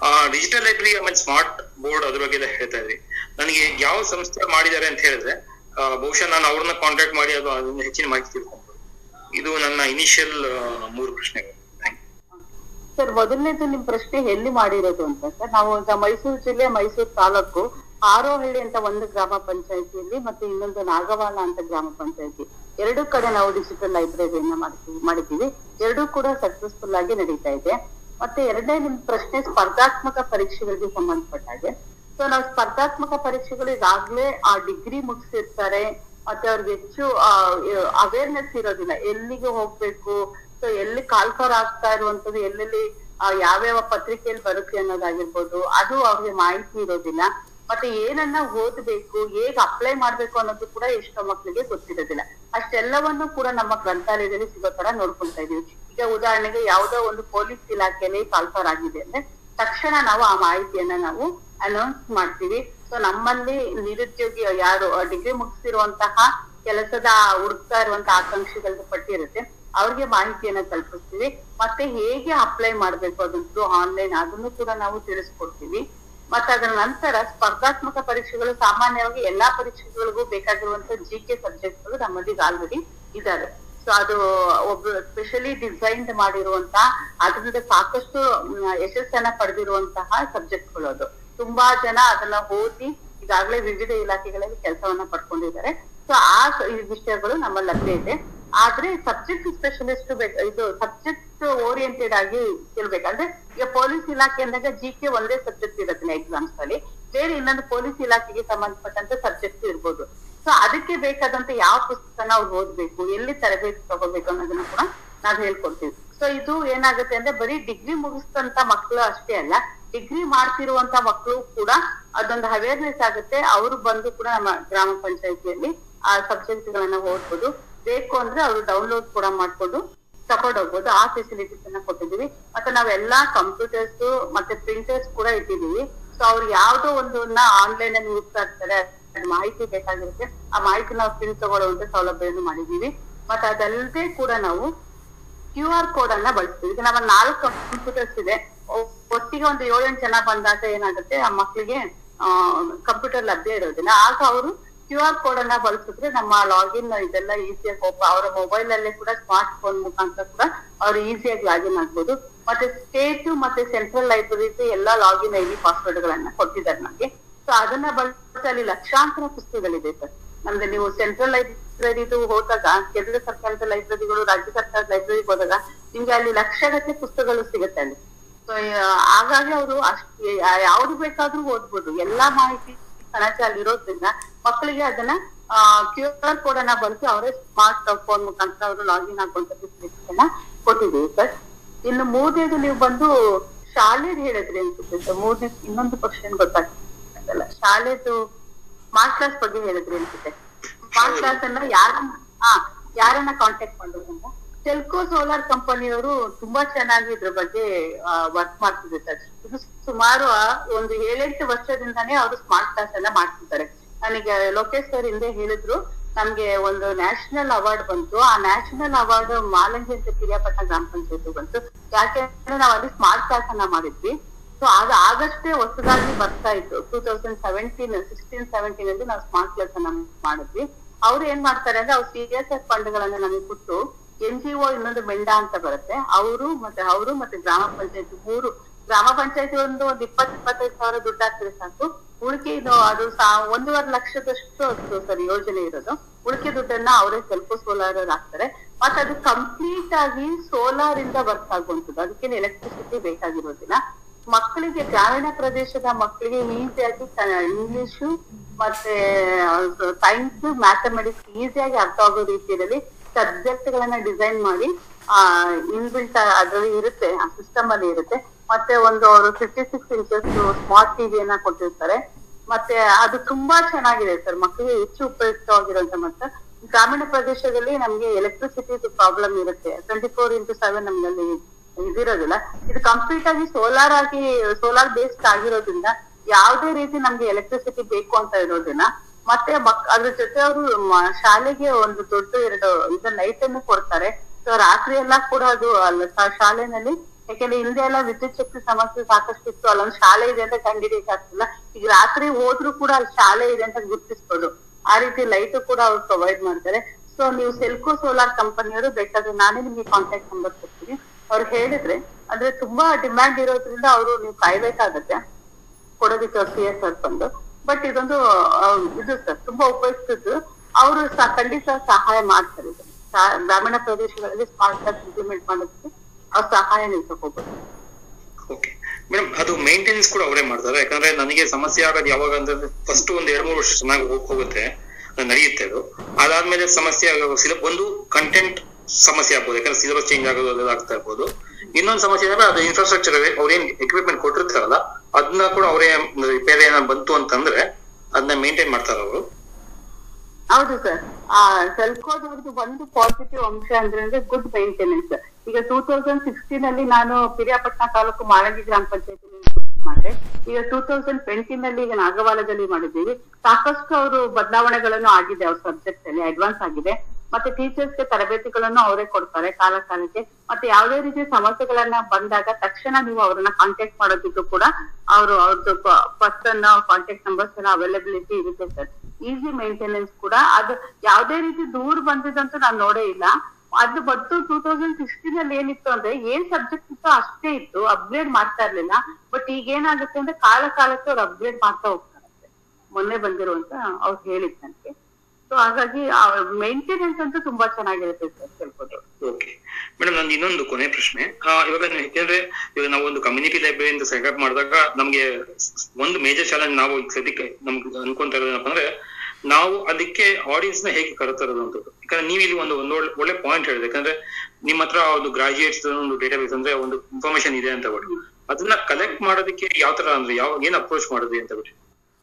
Speaker 3: ಡಿಜಿಟಲ್ ಲೈಬ್ರರಿ ಆಮೇಲೆ ಸ್ಮಾರ್ಟ್ ಬೋರ್ಡ್ ಅದ್ರ ಬಗ್ಗೆ ಎಲ್ಲ ಹೇಳ್ತಾ ಇದ್ರಿ ನನಗೆ ಯಾವ ಸಂಸ್ಥೆ ಮಾಡಿದ್ದಾರೆ ಅಂತ ಹೇಳಿದ್ರೆ ಆ, ಬಹುಶಃ ನಾನು ಅವ್ರನ್ನ ಕಾಂಟ್ಯಾಕ್ಟ್ ಮಾಡಿ ಅದು ಅದನ್ನ ಹೆಚ್ಚಿನ ಮಾಹಿತಿ ತಿಳ್ಕೊಂಬೋದು ಇದು ನನ್ನ ಇನಿಷಿಯಲ್ ಮೂರು ಪ್ರಶ್ನೆಗಳು Thank you.
Speaker 2: ಸರ್ ಮೊದಲನೇದು ನಿಮ್ ಪ್ರಶ್ನೆ ಎಲ್ಲಿ ಮಾಡಿರೋದು ಅಂತ ಸರ್ ನಾವು ಈಗ ಮೈಸೂರು ಜಿಲ್ಲೆ ಮೈಸೂರು ತಾಲೂಕು ಆರೋಹಳ್ಳಿ ಅಂತ ಒಂದು ಗ್ರಾಮ ಪಂಚಾಯತಿಯಲ್ಲಿ ಮತ್ತೆ ಇನ್ನೊಂದು ನಾಗವಾಲ ಅಂತ ಗ್ರಾಮ ಪಂಚಾಯತಿ ಎರಡೂ ಕಡೆ ನಾವು ಡಿಜಿಟಲ್ ಲೈಬ್ರರಿಯನ್ನ ಮಾಡ್ತೀವಿ ಮಾಡಿದ್ದೀವಿ ಎರಡೂ ಕೂಡ ಸಕ್ಸಸ್ಫುಲ್ ಆಗಿ ನಡೀತಾ ಇದೆ ಮತ್ತೆ ಎರಡನೇ ನಿಮ್ ಪ್ರಶ್ನೆ ಸ್ಪರ್ಧಾತ್ಮಕ ಪರೀಕ್ಷೆಗಳಿಗೆ ಸಂಬಂಧಪಟ್ಟ ಹಾಗೆ ಸೊ ನಾವು ಸ್ಪರ್ಧಾತ್ಮಕ ಪರೀಕ್ಷೆಗಳು ಈಗಾಗ್ಲೇ ಆ ಡಿಗ್ರಿ ಮುಗಿಸಿರ್ತಾರೆ ಮತ್ತೆ ಅವ್ರಿಗೆ ಹೆಚ್ಚು ಅವೇರ್ನೆಸ್ ಇರೋದಿಲ್ಲ ಎಲ್ಲಿಗೆ ಹೋಗ್ಬೇಕು ಸೊ ಎಲ್ಲಿ ಕಾಲ್ಫರ್ ಆಗ್ತಾ ಇರುವಂತದ್ದು ಎಲ್ಲೆಲ್ಲಿ ಆ, ಯಾವ್ಯಾವ ಪತ್ರಿಕೆಯಲ್ಲಿ ಬರುತ್ತೆ ಅನ್ನೋದಾಗಿರ್ಬೋದು ಅದು ಅವ್ರಿಗೆ ಮಾಹಿತಿ ಇರೋದಿಲ್ಲ ಮತ್ತೆ ಏನನ್ನ ಓದ್ಬೇಕು ಹೇಗ್ ಅಪ್ಲೈ ಮಾಡ್ಬೇಕು ಅನ್ನೋದು ಕೂಡ ಎಷ್ಟೋ ಮಕ್ಕಳಿಗೆ ಗೊತ್ತಿರೋದಿಲ್ಲ ಅಷ್ಟೆಲ್ಲವನ್ನು ಕೂಡ ನಮ್ಮ ಗ್ರಂಥಾಲಯದಲ್ಲಿ ಸಿಗೋ ತರ ನೋಡ್ಕೊಳ್ತಾ ಇದೀವಿ ಈಗ ಉದಾಹರಣೆಗೆ ಯಾವ್ದೋ ಒಂದು ಪೊಲೀಸ್ ಇಲಾಖೆಯಲ್ಲಿ ಕಾಲ್ಫರ್ ಆಗಿದೆ ಅಂದ್ರೆ ತಕ್ಷಣ ನಾವು ಆ ಮಾಹಿತಿಯನ್ನ ನಾವು ಅನೌನ್ಸ್ ಮಾಡ್ತೀವಿ ಸೊ ನಮ್ಮಲ್ಲಿ ನಿರುದ್ಯೋಗಿ ಯಾರು ಡಿಗ್ರಿ ಮುಗಿಸಿರುವಂತಹ ಕೆಲಸದ ಹುಡುಕ್ತಾ ಇರುವಂತಹ ಆಕಾಂಕ್ಷಿಗಳ ಪಟ್ಟಿ ಇರುತ್ತೆ ಅವ್ರಿಗೆ ಮಾಹಿತಿಯನ್ನ ತಲುಪಿಸ್ತೀವಿ ಮತ್ತೆ ಹೇಗೆ ಅಪ್ಲೈ ಮಾಡ್ಬೇಕು ಅದಂತೂ ಆನ್ಲೈನ್ ಅದನ್ನು ಕೂಡ ನಾವು ತಿಳಿಸ್ಕೊಡ್ತೀವಿ ಮತ್ತೆ ಅದರ ನಂತರ ಸ್ಪರ್ಧಾತ್ಮಕ ಪರೀಕ್ಷೆಗಳು ಸಾಮಾನ್ಯವಾಗಿ ಎಲ್ಲಾ ಪರೀಕ್ಷೆಗಳಿಗೂ ಬೇಕಾಗಿರುವಂತ ಜಿ ಕೆ ಸಬ್ಜೆಕ್ಟ್ಗಳು ನಮ್ಮಲ್ಲಿ ಆಲ್ರೆಡಿ ಇದಾವೆ ಸೊ ಅದು ಒಬ್ರು ಸ್ಪೆಷಲಿ ಡಿಸೈನ್ಡ್ ಮಾಡಿರುವಂತ ಅದರಿಂದ ಸಾಕಷ್ಟು ಮ್, ಯಶಸ್ಸನ್ನ ಪಡೆದಿರುವಂತಹ ಸಬ್ಜೆಕ್ಟ್ಗಳು ಅದು ತುಂಬಾ ಜನ ಅದನ್ನ ಓದಿ ಈಗಾಗಲೇ ವಿವಿಧ ಇಲಾಖೆಗಳಲ್ಲಿ ಕೆಲಸವನ್ನ ಪಡ್ಕೊಂಡಿದ್ದಾರೆ ಸೊ ಆ ಸ- ಈ ವಿಷಯಗಳು ನಮ್ಮ ಲಭ್ಯ ಇದೆ ಆದ್ರೆ ಸಬ್ಜೆಕ್ಟ್ ಸ್ಪೆಷಲಿಸ್ಟ್ ಇದು ಸಬ್ಜೆಕ್ಟ್ ಓರಿಯೆಂಟೆಡ್ ಆಗಿ ಕೇಳ್ಬೇಕಂದ್ರೆ ಈಗ ಪೊಲೀಸ್ ಇಲಾಖೆ ಅಂದಾಗ ಜಿ ಕೆ ಒಂದೇ ಸಬ್ಜೆಕ್ಟ್ ಇರುತ್ತೆ ಎಕ್ಸಾಮ್ಸ್ ಅಲ್ಲಿ ಬೇರೆ ಇನ್ನೊಂದು ಪೊಲೀಸ್ ಇಲಾಖೆಗೆ ಸಂಬಂಧಪಟ್ಟಂತ ಸಬ್ಜೆಕ್ಟ್ ಇರ್ಬೋದು ಸೊ ಅದಕ್ಕೆ ಬೇಕಾದಂತ ಯಾವ ಪುಸ್ತಕನ ಅವ್ರು ಓದ್ಬೇಕು ಎಲ್ಲಿ ತರಬೇತಿ ತಗೋಬೇಕು ಅನ್ನೋದನ್ನ ಕೂಡ ನಾವ್ ಹೇಳ್ಕೊಡ್ತೀವಿ ಸೊ ಇದು ಏನಾಗುತ್ತೆ ಅಂದ್ರೆ ಬರೀ ಡಿಗ್ರಿ ಮುಗಿಸ್ತಂತ ಮಕ್ಕಳು ಅಷ್ಟೇ ಅಲ್ಲ ಡಿಗ್ರಿ ಮಾಡ್ತಿರುವಂತ ಮಕ್ಕಳು ಕೂಡ ಅದೊಂದು ಅವೇರ್ನೆಸ್ ಆಗುತ್ತೆ ಅವರು ಬಂದು ಕೂಡ ನಮ್ಮ ಗ್ರಾಮ ಪಂಚಾಯತಿಯಲ್ಲಿ ಆ ಸಬ್ಜೆಕ್ಟ್ ಗಳನ್ನ ಓದ್ಬೋದು ಬೇಕು ಅಂದ್ರೆ ಅವರು ಡೌನ್ಲೋಡ್ ಕೂಡ ಮಾಡ್ಕೊಂಡು ತಗೊಂಡ್ ಹೋಗ್ಬೋದು ಆ ಫೆಸಿಲಿಟೀಸ್ ಅನ್ನ ಕೊಟ್ಟಿದೀವಿ ಮತ್ತೆ ನಾವೆಲ್ಲಾ ಕಂಪ್ಯೂಟರ್ಸ್ ಮತ್ತೆ ಪ್ರಿಂಟರ್ಸ್ ಕೂಡ ಇಟ್ಟಿದೀವಿ ಸೊ ಅವ್ರು ಯಾವ್ದೋ ಒಂದನ್ನ ಆನ್ಲೈನ್ ಅಲ್ಲಿ ಹುಡುಕ್ತಾ ಇರ್ತಾರೆ ಅದ್ ಮಾಹಿತಿ ಬೇಕಾಗಿರುತ್ತೆ ಆ ಮಾಹಿತಿ ನಾವು ಪ್ರಿಂಟ್ ತಗೊಳ್ಳುವಂತ ಸೌಲಭ್ಯವನ್ನು ಮಾಡಿದೀವಿ ಮತ್ತೆ ಅದಲ್ಲದೆ ಕೂಡ ನಾವು ಕ್ಯೂ ಆರ್ ಕೋಡ್ ಅನ್ನ ಬಳಸ್ತೀವಿ ಈಗ ನಮ್ಮ ನಾಲ್ಕು ಕಂಪ್ಯೂಟರ್ಸ್ ಇದೆ ಒ- ಒಟ್ಟಿಗೆ ಒಂದು ಏಳೆಂಟು ಜನ ಬಂದಾಗ ಏನಾಗುತ್ತೆ ಆ ಮಕ್ಕಳಿಗೆ ಕಂಪ್ಯೂಟರ್ ಲಭ್ಯ ಇರೋದಿಲ್ಲ ಆಗ ಅವರು ಕ್ಯೂ ಆರ್ ಕೋಡ್ ಅನ್ನ ಬಳಸಿದ್ರೆ ನಮ್ಮ ಲಾಗಿನ್ ಇದೆಲ್ಲ ಈಸಿಯಾಗಿ ಅವರ ಮೊಬೈಲ್ ಅಲ್ಲೇ ಕೂಡ ಸ್ಮಾರ್ಟ್ ಫೋನ್ ಮುಖಾಂತರ ಕೂಡ ಅವ್ರು ಈಸಿಯಾಗಿ ಲಾಗಿನ್ ಆಗ್ಬೋದು ಮತ್ತೆ ಸ್ಟೇಟ್ ಮತ್ತೆ ಸೆಂಟ್ರಲ್ ಲೈಬ್ರರೀಸ್ ಎಲ್ಲಾ ಲಾಗಿನ್ ಐ ಡಿ ಪಾಸ್ವರ್ಡ್ ಗಳನ್ನ ಕೊಟ್ಟಿದ್ದಾರೆ ನಮ್ಗೆ ಸೊ ಅದನ್ನ ಬಳಸಿ ಅಲ್ಲಿ ಲಕ್ಷಾಂತರ ಪುಸ್ತಕಗಳಿದೆ ಸರ್ ನಮ್ದು ನೀವು ಸೆಂಟ್ರಲ್ ಲೈಬ್ರರಿದು ಹೋದಾಗ ಕೇಂದ್ರ ಸರ್ಕಾರದ ಲೈಬ್ರರಿಗಳು ರಾಜ್ಯ ಸರ್ಕಾರದ ಲೈಬ್ರರಿಗೆ ಹೋದಾಗ ನಿಮ್ಗೆ ಅಲ್ಲಿ ಲಕ್ಷಗಟ್ಟಲೆ ಪುಸ್ತಕಗಳು ಸಿಗುತ್ತೆ ಅಲ್ಲಿ ಸೊ ಹಾಗಾಗಿ ಅವರು ಅಷ್ಟು ಯಾವ್ದು ಬೇಕಾದ್ರೂ ಓದ್ಬೋದು ಎಲ್ಲಾ ಮಾಹಿತಿ ಕಣಜ ಅಲ್ಲಿ ಇರೋದ್ರಿಂದ ಮಕ್ಕಳಿಗೆ ಅದನ್ನ ಕ್ಯೂ ಆರ್ ಕೋಡ್ ಅನ್ನ ಬಳಸಿ ಅವರೇ ಸ್ಮಾರ್ಟ್ ಫೋನ್ ಮುಖಾಂತರ ಅವರು ಲಾಗಿನ್ ಆಗುವಂತ ಫೆಸಿಲಿಟಿಯನ್ನ ಕೊಟ್ಟಿದ್ದೀವಿ ಸರ್ ಇನ್ನು ಮೂರನೇದು ನೀವು ಬಂದು ಶಾಲೆದು ಹೇಳಿದ್ರಿ ಅನ್ಸುತ್ತೆ ಸರ್ ಮೂರನೇ ಇನ್ನೊಂದು ಕ್ವಶನ್ ಗೊತ್ತಾಗ್ತಲ್ಲ ಶಾಲೆದು ಸ್ಮಾರ್ಟ್ ಕ್ಲಾಸ್ ಬಗ್ಗೆ ಹೇಳಿದ್ರಿ ಅನ್ಸುತ್ತೆ ಸ್ಮಾರ್ಟ್ ಕ್ಲಾಸ್ ಅನ್ನ ಯಾರನ್ನ ಹಾ ಯಾರನ್ನ ಕಾಂಟ್ಯಾಕ್ಟ್ ಮಾಡೋದು ಅಂತ ಟೆಲ್ಕೋ ಸೋಲಾರ್ ಕಂಪನಿಯವರು ತುಂಬಾ ಚೆನ್ನಾಗಿ ಇದ್ರ ಬಗ್ಗೆ ವರ್ಕ್ ಮಾಡ್ತಿದೆ ಸರ್ ಇದು ಸುಮಾರು ಆ, ಒಂದು ಏಳೆಂಟು ವರ್ಷದಿಂದಾನೇ ಅವರು ಸ್ಮಾರ್ಟ್ ಕ್ಲಾಸ್ ಎಲ್ಲ ಮಾಡ್ತಿದ್ದಾರೆ ನನಗೆ ಲೋಕೇಶ್ ಸರ್ ಹಿಂದೆ ಹೇಳಿದ್ರು ನಮ್ಗೆ ಒಂದು ನ್ಯಾಷನಲ್ ಅವಾರ್ಡ್ ಬಂತು ಆ ನ್ಯಾಷನಲ್ ಅವಾರ್ಡ್ ಮಾಲಂಗಿ ಅಂತ ಪಿರಿಯಾಪಟ್ಟಣ ಗ್ರಾಮ ಪಂಚಾಯತ್ ಬಂತು ಯಾಕೆಂದ್ರೆ ನಾವು ಅಲ್ಲಿ ಸ್ಮಾರ್ಟ್ ಕ್ಲಾಸ್ ಅನ್ನ ಮಾಡಿದ್ವಿ ಸೊ ಆಗ ಆಗಷ್ಟೇ ಹೊಸದಾಗಿ ಬರ್ತಾ ಇತ್ತು two thousand seventeen sixteen seventeen ಅಲ್ಲಿ ನಾವು ಸ್ಮಾರ್ಟ್ ಕ್ಲಾಸ್ ಅನ್ನ ಮಾಡಿದ್ವಿ ಅವ್ರು ಏನ್ ಮಾಡ್ತಾರೆ ಅಂದ್ರೆ ಅವ್ರು ಸಿ ಎಸ್ ಎಫ್ ಫಂಡ್ ಗಳನ್ನ ನಮಗೆ ಕೊಟ್ಟು ಎನ್ ಜಿ ಒ ಇನ್ನೊಂದು ಮೆಂಡ ಅಂತ ಬರುತ್ತೆ ಅವರು ಮತ್ತೆ ಅವರು ಮತ್ತೆ ಗ್ರಾಮ ಪಂಚಾಯತಿ ಮೂರು ಗ್ರಾಮ ಪಂಚಾಯತಿ ಒಂದು ಒಂದ್ ಇಪ್ಪತ್ ಇಪ್ಪತ್ತೈದು ಸಾವಿರ ದುಡ್ಡು ಹಾಕಿದ್ರೆ ಸಾಕು ಉಳಿಕೆ ಇದು ಅದು ಸಾ- ಒಂದೂವರೆ ಲಕ್ಷದಷ್ಟು ಅದು ಸರ್ ಯೋಜನೆ ಇರೋದು ಉಳಿಕೆ ದುಡ್ಡನ್ನ ಅವರೇ ಸೆಲ್ಫ್ ಸೋಲಾರ್ ಹಾಕ್ತಾರೆ ಮತ್ತೆ ಅದು ಕಂಪ್ಲೀಟ್ ಆಗಿ ಸೋಲಾರ್ ಇಂದ ವರ್ಕ್ ಆಗುವಂಥದ್ದು ಅದಕ್ಕೆ ಎಲೆಕ್ಟ್ರಿಸಿಟಿ ಬೇಕಾಗಿರೋದಿಲ್ಲ ಮಕ್ಕಳಿಗೆ ಗ್ರಾಮೀಣ ಪ್ರದೇಶದ ಮಕ್ಕಳಿಗೆ ಈಸಿಯಾಗಿ ಇಂಗ್ಲಿಷು ಮತ್ತೆ ಸೈನ್ಸ್ ಮ್ಯಾಥಮೆಟಿಕ್ಸ್ ಈಸಿಯಾಗಿ ಅರ್ಥ ಆಗೋ ರೀತಿಯಲ್ಲಿ ಸಬ್ಜೆಕ್ಟ್ ಗಳನ್ನ ಡಿಸೈನ್ ಮಾಡಿ ಆ ಇನ್ಬಿಲ್ಟ್ ಅದ್ರಲ್ಲಿ ಇರುತ್ತೆ ಆ ಸಿಸ್ಟಮ್ ಅಲ್ಲಿ ಇರುತ್ತೆ ಮತ್ತೆ ಒಂದು ಅವರು ಫಿಫ್ಟಿ ಸಿಕ್ಸ್ ಇಂಚಸ್ ಸ್ಮಾರ್ಟ್ ಟಿವಿಯನ್ನ ಕೊಟ್ಟಿರ್ತಾರೆ ಮತ್ತೆ ಅದು ತುಂಬಾ ಚೆನ್ನಾಗಿದೆ ಸರ್ ಮಕ್ಕಳಿಗೆ ಹೆಚ್ಚು ಉಪಯುಕ್ತವಾಗಿರುವಂತ ಮತ್ತೆ ಗ್ರಾಮೀಣ ಪ್ರದೇಶದಲ್ಲಿ ನಮ್ಗೆ ಎಲೆಕ್ಟ್ರಿಸಿಟಿ ಪ್ರಾಬ್ಲಮ್ ಇರುತ್ತೆ ಟ್ವೆಂಟಿ ಫೋರ್ ಇಂಟು ಸೆವೆನ್ ನಮ್ನಲ್ಲಿ ಇದಿರೋದಿಲ್ಲ ಇದು ಕಂಪ್ಲೀಟ್ ಆಗಿ ಸೋಲಾರ್ ಆಗಿ ಸೋಲಾರ್ ಬೇಸ್ಡ್ ಆಗಿರೋದ್ರಿಂದ ಯಾವುದೇ ರೀತಿ ನಮ್ಗೆ ಎಲೆಕ್ಟ್ರಿಸಿಟಿ ಬೇಕು ಅಂತ ಇರೋದಿಲ್ಲ ಮತ್ತೆ ಮಕ್ ಅದ್ರ ಜೊತೆ ಅವರು ಶಾಲೆಗೆ ಒಂದು ದೊಡ್ಡ ಎರಡು ಇದು ಲೈಟ್ ಅನ್ನು ಕೊಡ್ತಾರೆ ಸೊ ರಾತ್ರಿ ಎಲ್ಲ ಕೂಡ ಅದು ಅಲ್ಲ ಶಾ- ಶಾಲೆನಲ್ಲಿ ಯಾಕೆಂದ್ರೆ ಹಿಂದೆ ಎಲ್ಲ ವಿದ್ಯುತ್ ಶಕ್ತಿ ಸಮಸ್ಯೆ ಸಾಕಷ್ಟು ಇತ್ತು ಅಲ್ಲೊಂದು ಶಾಲೆ ಇದೆ ಅಂತ ಕಂಡಿಡಿಯಕ್ ಆಗ್ತಿಲ್ಲ ಈಗ ರಾತ್ರಿ ಹೋದ್ರು ಕೂಡ ಅಲ್ಲಿ ಶಾಲೆ ಇದೆ ಅಂತ ಗುರುತಿಸ್ಬೋದು ಆ ರೀತಿ ಲೈಟ್ ಕೂಡ ಅವ್ರು ಪ್ರೊವೈಡ್ ಮಾಡ್ತಾರೆ ಸೊ ನೀವು ಸೆಲ್ಕೋ ಸೋಲಾರ್ ಕಂಪನಿಯವರು ಬೇಕಾದ್ರೆ ನಾನೇ ನಿಮ್ಗೆ ಕಾಂಟ್ಯಾಕ್ಟ್ ನಂಬರ್ ಕೊಡ್ತೀನಿ ಅವ್ರು ಹೇಳಿದ್ರೆ ಅಂದ್ರೆ ತುಂಬಾ ಡಿಮ್ಯಾಂಡ್ ಇರೋದ್ರಿಂದ ಅವರು ನೀವು ಕಾಯ್ಬೇಕಾಗತ್ತೆ ಕೊಡೋದಕ್ಕೆ ಅವ್ರು ಸಿ ಎಸ್ ಆರ್ ಬಂದು ಬಟ್ ಇದೊಂದು ಆ, ಇದು ಸರ್ ತುಂಬಾ ಉಪಯುಕ್ತದ್ದು ಅವರು ಖಂಡಿತ ಸಹಾಯ ಮಾಡ್ತಾರೆ ಇದನ್ನ. ಸಾ- ಗ್ರಾಮೀಣ ಪ್ರದೇಶಗಳಲ್ಲಿ ಸ್ಮಾರ್ಟ್ ಕ್ಲಾಸ್ ಇಂಪ್ಲಿಮೆಂಟ್ ಮಾಡೋದಕ್ಕೆ ಅವ್ರ ಸಹಾಯ ನೀವು ತಗೋಬಹುದು
Speaker 3: ಓಕೆ ಮೇಡಮ್ ಅದು ಮೇಂಟೆನೆನ್ಸ್ ಕೂಡ ಅವರೇ ಮಾಡ್ತಾರೆ ಯಾಕಂದ್ರೆ ನನಗೆ ಸಮಸ್ಯೆ ಆಗೋದು ಯಾವಾಗ ಅಂದ್ರೆ ಫಸ್ಟ್ ಒಂದ್ ಎರಡ್ ಮೂರು ವರ್ಷ ಚೆನ್ನಾಗಿ ಹೋಗ್ ಹೋಗುತ್ತೆ ಅದು ನಡೆಯುತ್ತೆ ಅದು ಅದಾದ್ಮೇಲೆ ಸಮಸ್ಯೆ ಆಗೋ ಸಿಲ ಒಂದು ಕಂಟೆಂಟ್ ಸಮಸ್ಯೆ ಆಗ್ಬೋದು ಯಾಕಂದ್ರೆ ಸಿಲೆಬಸ್ ಚೇಂಜ್ ಆಗೋದು ಅದೆಲ್ಲ ಆಗ್ತಾ ಇರ್ಬೋದು ಇನ್ನೊಂದು ಸಮಸ್ಯೆ ಅಂದ್ರೆ ಅದು ಇನ್ಫ್ರಾಸ್ಟ್ರಕ್ಚರ್ ಅವ್ರೇನ್ ಎಕ್ವಿಪ್ಮೆಂಟ್ ಕೊಟ್ಟಿರ್ತಾರಲ್ಲ ಅದನ್ನ ಕೂಡ ಅವರೇ ರಿಪೇರ್ ಏನಾದ್ರು ಬಂತು ಅಂತಂದ್ರೆ ಅದನ್ನ ಮೇಂಟೈನ್ ಮಾಡ್ತಾರ ಅವರು
Speaker 2: ಹೌದು ಸರ್ ಆ ಸೆಲ್ಕೋದವ್ರದ್ದು ಒಂದು ಪಾಸಿಟಿವ್ ಅಂಶ ಅಂದ್ರೆ ಅಂದ್ರೆ ಗುಡ್ ಮೇಂಟೆನೆನ್ಸ್ ಈಗ ಟೂ ತೌಸಂಡ್ ಸಿಕ್ಸ್ಟೀನ್ ಅಲ್ಲಿ ನಾನು ಪಿರಿಯಾಪಟ್ಟಣ ತಾಲೂಕು ಮಾಳಂಗಿ ಗ್ರಾಮ ಪಂಚಾಯತಿ ಮಾಡಿದೆ ಈಗ ಟೂ ತೌಸಂಡ್ ಟ್ವೆಂಟಿ ನಲ್ಲಿ ಈಗ ನಾಗವಾಲದಲ್ಲಿ ಮಾಡಿದ್ದೀವಿ ಸಾಕಷ್ಟು ಅವರು ಬದಲಾವಣೆಗಳನ್ನು ಆಗಿದೆ ಅವ್ರ ಸಬ್ಜೆಕ್ಟ್ ಅಲ್ಲಿ ಅಡ್ವಾನ್ಸ್ ಆಗಿದೆ ಮತ್ತೆ ಟೀಚರ್ಸ್ ಗೆ ತರಬೇತಿಗಳನ್ನು ಅವರೇ ಕೊಡ್ತಾರೆ ಕಾಲ ಕಾಲಕ್ಕೆ ಮತ್ತೆ ಯಾವುದೇ ರೀತಿಯ ಸಮಸ್ಯೆಗಳನ್ನ ಬಂದಾಗ ತಕ್ಷಣ ನೀವು ಅವರನ್ನ ಕಾಂಟ್ಯಾಕ್ಟ್ ಮಾಡೋದಕ್ಕೂ ಕೂಡ ಅವರು ಅವ್ರದ್ದು ಪರ್ಸನ್ ಕಾಂಟ್ಯಾಕ್ಟ್ ನಂಬರ್ಸ್ ಎಲ್ಲ ಅವೈಲಬಿಲಿಟಿ ಇರುತ್ತೆ ಸರ್ ಈಸಿ ಮೇಂಟೆನೆನ್ಸ್ ಕೂಡ ಅದು ಯಾವುದೇ ರೀತಿ ದೂರ ಬಂದಿದಂತೂ ನಾನು ನೋಡೇ ಇಲ್ಲ ಅದು ಬಟ್ಟು ಟೂ ತೌಸಂಡ್ ಸಿಕ್ಸ್ಟೀನ್ ಅಲ್ಲಿ ಏನಿತ್ತು ಅಂದ್ರೆ ಏನ್ ಸಬ್ಜೆಕ್ಟ್ ಇತ್ತು ಅಷ್ಟೇ ಇತ್ತು ಅಪ್ಗ್ರೇಡ್ ಮಾಡ್ತಾ ಇರ್ಲಿಲ್ಲ ಬಟ್ ಈಗ ಏನಾಗುತ್ತೆ ಅಂದ್ರೆ ಕಾಲ ಕಾಲಕ್ಕೆ ಅವ್ರು ಅಪ್ಗ್ರೇಡ್ ಮಾಡ್ತಾ ಹೋಗ್ತಾರಂತೆ ಮೊನ್ನೆ ಬಂದಿರುವಂತ ಅವ್ರು ಹೇಳಿದ್ ನನಗೆ ಸೊ ಹಾಗಾಗಿ ಮೇಂಟೆನೆನ್ಸ್ ಅಂತೂ ತುಂಬಾ ಚೆನ್ನಾಗಿರುತ್ತೆ ಸರ್ ತಿಳ್ಬೋದು
Speaker 3: ಓಕೆ ಮೇಡಮ್ ನಂದು ಇನ್ನೊಂದು ಕೊನೆ ಪ್ರಶ್ನೆ ಆ, ಇವಾಗ ನೀವು ಯಾಕೆಂದ್ರೆ ಇವಾಗ ನಾವು ಒಂದು ಕಮ್ಯುನಿಟಿ ಲೈಬ್ರರಿ ಅಂತ ಸೆಟಪ್ ಮಾಡಿದಾಗ ನಮ್ಗೆ ಒಂದು ಮೇಜರ್ ಚಾಲೆಂಜ್ ನಾವು ಈಗ ಸದ್ಯಕ್ಕೆ ನಮ್ಗೆ ಅನ್ಕೊಂತ ಇರೋದು ಏನಪ್ಪ ಅಂದ್ರೆ ನಾವು ಅದಕ್ಕೆ ಆಡಿಯನ್ಸ್ ನ ಹೇಗೆ ಕರೆತರೋದು ಅಂತ ಯಾಕಂದ್ರೆ ನೀವು ಇಲ್ಲಿ ಒಂದು ಒಂದು ಒಳ್ಳೆ- ಒಳ್ಳೆ ಪಾಯಿಂಟ್ ಹೇಳಿದೆ ಯಾಕಂದ್ರೆ ನಿಮ್ಮ ಹತ್ರ ಒಂದು ಗ್ರಾಜುಯೇಟ್ಸ್ ಒಂದು ಡೇಟಾಬೇಸ್ ಅಂದ್ರೆ ಒಂದು ಇನ್ಫಾರ್ಮೇಶನ್ ಇದೆ ಅಂತ ಬಿಟ್ಟು ಅದನ್ನ ಕಲೆಕ್ಟ್ ಮಾಡೋದಕ್ಕೆ ಯಾವ ತರ ಅಂದ್ರೆ ಯಾವ ಏನ್ ಅಪ್ರೋಚ್ ಮಾಡೋದು ಅಂತ ಬಿಟ್ಟು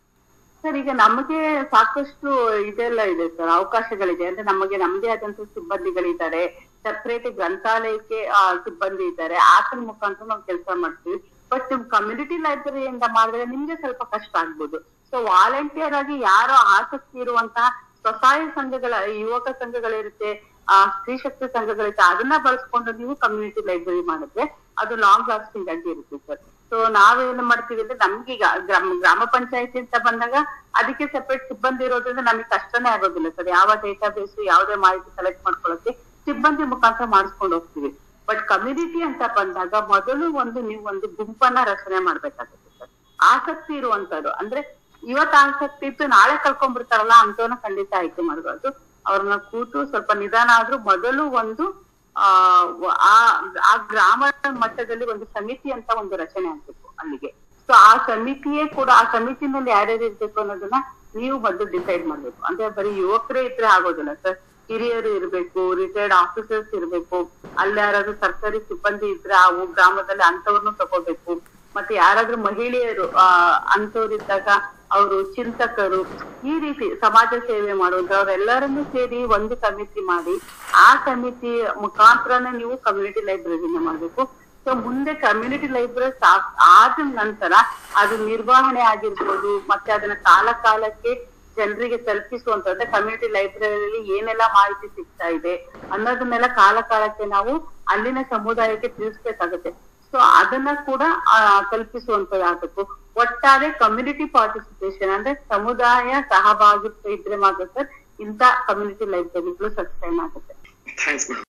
Speaker 2: ಸರ್ ಈಗ ನಮಗೆ ಸಾಕಷ್ಟು ಇದೆಲ್ಲ ಇದೆ ಸರ್ ಅವಕಾಶಗಳಿದೆ ಅಂದ್ರೆ ನಮಗೆ ನಮ್ಮದೇ ಆದಂತ ಸಿಬ್ಬಂದಿಗಳಿದ್ದಾರೆ ಸಪ್ರೇಟ್ ಗ್ರಂಥಾಲಯಕ್ಕೆ ಆ, ಸಿಬ್ಬಂದಿ ಇದ್ದಾರೆ ಆತನ ಮುಖಾಂತರ ನಾವು ಕೆಲಸ ಮಾಡ್ತೀವಿ ಬಟ್ ನಿಮ್ ಕಮ್ಯುನಿಟಿ ಲೈಬ್ರರಿಯಿಂದ ಮಾಡಿದ್ರೆ ನಿಮ್ಗೆ ಸ್ವಲ್ಪ ಕಷ್ಟ ಆಗ್ಬೋದು ಸೊ ವಾಲಂಟಿಯರ್ ಆಗಿ ಯಾರೋ ಆಸಕ್ತಿ ಇರುವಂತಹ ಸ್ವಸಹಾಯ ಸಂಘಗಳ ಯುವಕ ಸಂಘಗಳಿರುತ್ತೆ ಆ ಸ್ತ್ರೀ ಶಕ್ತಿ ಸಂಘಗಳಿರುತ್ತೆ ಅದನ್ನ ಬಳಸ್ಕೊಂಡು ನೀವು ಕಮ್ಯುನಿಟಿ ಲೈಬ್ರರಿ ಮಾಡಿದ್ರೆ ಅದು ಲಾಂಗ್ ಲಾಸ್ಟಿಂಗ್ ಆಗಿ ಇರುತ್ತೆ ಸರ್ ಸೊ ನಾವೇನು ಮಾಡ್ತೀವಿ ಅಂದ್ರೆ ನಮ್ಗೀಗ ಗ್ರಾಮ ಗ್ರಾಮ ಪಂಚಾಯತಿ ಅಂತ ಬಂದಾಗ ಅದಕ್ಕೆ ಸೆಪರೇಟ್ ಸಿಬ್ಬಂದಿ ಇರೋದ್ರಿಂದ ನಮಗೆ ಕಷ್ಟನೇ ಆಗೋದಿಲ್ಲ ಸರ್ ಯಾವ ಡೇಟಾಬೇಸ್ ಯಾವುದೇ ಮಾಹಿತಿ ಕಲೆಕ್ಟ್ ಮಾಡ್ಕೊಳ್ಳೋಕೆ ಸಿಬ್ಬಂದಿ ಮುಖಾಂತರ ಮಾಡಿಸ್ಕೊಂಡು ಹೋಗ್ತೀವಿ ಬಟ್ ಕಮ್ಯುನಿಟಿ ಅಂತ ಬಂದಾಗ ಮೊದಲು ಒಂದು ನೀವು ಒಂದು ಗುಂಪನ್ನ ರಚನೆ ಮಾಡ್ಬೇಕಾಗುತ್ತೆ ಸರ್ ಆಸಕ್ತಿ ಇರುವಂತದ್ದು ಅಂದ್ರೆ ಇವತ್ತು ಆಸಕ್ತಿ ಇತ್ತು ನಾಳೆ ಕಳ್ಕೊಂಡ್ಬಿಡ್ತಾರಲ್ಲ ಅಂತವನ್ನ ಖಂಡಿತ ಆಯ್ಕೆ ಮಾಡಬಾರ್ದು ಅವ್ರನ್ನ ಕೂತು ಸ್ವಲ್ಪ ನಿಧಾನ ಆದ್ರೂ ಮೊದಲು ಒಂದು ಆ ವ- ಆ ಆ ಗ್ರಾಮ ಮಟ್ಟದಲ್ಲಿ ಒಂದು ಸಮಿತಿ ಅಂತ ಒಂದು ರಚನೆ ಆಗ್ಬೇಕು ಅಲ್ಲಿಗೆ ಸೊ ಆ ಸಮಿತಿಯೇ ಕೂಡ ಆ ಸಮಿತಿನಲ್ಲಿ ಯಾರ್ಯಾರು ಇರ್ಬೇಕು ಅನ್ನೋದನ್ನ ನೀವು ಮೊದಲು ಡಿಸೈಡ್ ಮಾಡ್ಬೇಕು ಅಂದ್ರೆ ಬರೀ ಯುವಕರೇ ಇದ್ರೆ ಆಗೋದಿಲ್ಲ ಸರ್ ಹಿರಿಯರು ಇರ್ಬೇಕು ರಿಟೈರ್ಡ್ ಆಫೀಸರ್ಸ್ ಇರ್ಬೇಕು ಅಲ್ಲಿ ಯಾರಾದ್ರೂ ಸರ್ಕಾರಿ ಸಿಬ್ಬಂದಿ ಇದ್ರೆ ಆ ಊ- ಗ್ರಾಮದಲ್ಲಿ ಅಂತವ್ರನ್ನು ತಗೋಬೇಕು ಮತ್ತೆ ಯಾರಾದ್ರೂ ಮಹಿಳೆಯರು ಆ ಅಂತವ್ರಿದ್ದಾಗ ಅವರು ಚಿಂತಕರು ಈ ರೀತಿ ಸಮಾಜ ಸೇವೆ ಮಾಡುವಂತ ಅವರೆಲ್ಲರನ್ನೂ ಸೇರಿ ಒಂದು ಸಮಿತಿ ಮಾಡಿ ಆ ಸಮಿತಿ ಮುಖಾಂತರನೇ ನೀವು ಕಮ್ಯುನಿಟಿ ಲೈಬ್ರರಿನ ಮಾಡ್ಬೇಕು ಸೊ ಮುಂದೆ ಕಮ್ಯುನಿಟಿ ಲೈಬ್ರರಿ ಆದ ನಂತರ ಅದು ನಿರ್ವಹಣೆ ಆಗಿರ್ಬೋದು ಮತ್ತೆ ಅದನ್ನ ಕಾಲ ಕಾಲಕ್ಕೆ ಜನರಿಗೆ ತಲುಪಿಸುವಂತಂದ್ರೆ ಕಮ್ಯುನಿಟಿ ಲೈಬ್ರರಿಯಲ್ಲಿ ಏನೆಲ್ಲ ಮಾಹಿತಿ ಸಿಗ್ತಾ ಇದೆ ಅನ್ನೋದನ್ನೆಲ್ಲ ಕಾಲ ಕಾಲಕ್ಕೆ ನಾವು ಅಲ್ಲಿನ ಸಮುದಾಯಕ್ಕೆ ತಿಳಿಸ್ಬೇಕಾಗುತ್ತೆ ಸೊ ಅದನ್ನ ಕೂಡ ಆ, ತಲುಪಿಸುವಂತದ್ದಾಗಬೇಕು ಒಟ್ಟಾರೆ ಕಮ್ಯುನಿಟಿ ಪಾರ್ಟಿಸಿಪೇಷನ್ ಅಂದ್ರೆ ಸಮುದಾಯ ಸಹಭಾಗಿತ್ವ ಇದ್ರೆ ಮಾತ್ರ ಸರ್ ಇಂಥ ಕಮ್ಯುನಿಟಿ ಲೈಬ್ರರಿಗಳು ಸಸ್ಟೈನ್ ಆಗುತ್ತೆ
Speaker 3: ಥ್ಯಾಂಕ್ಸ್ ಮೇಡಮ್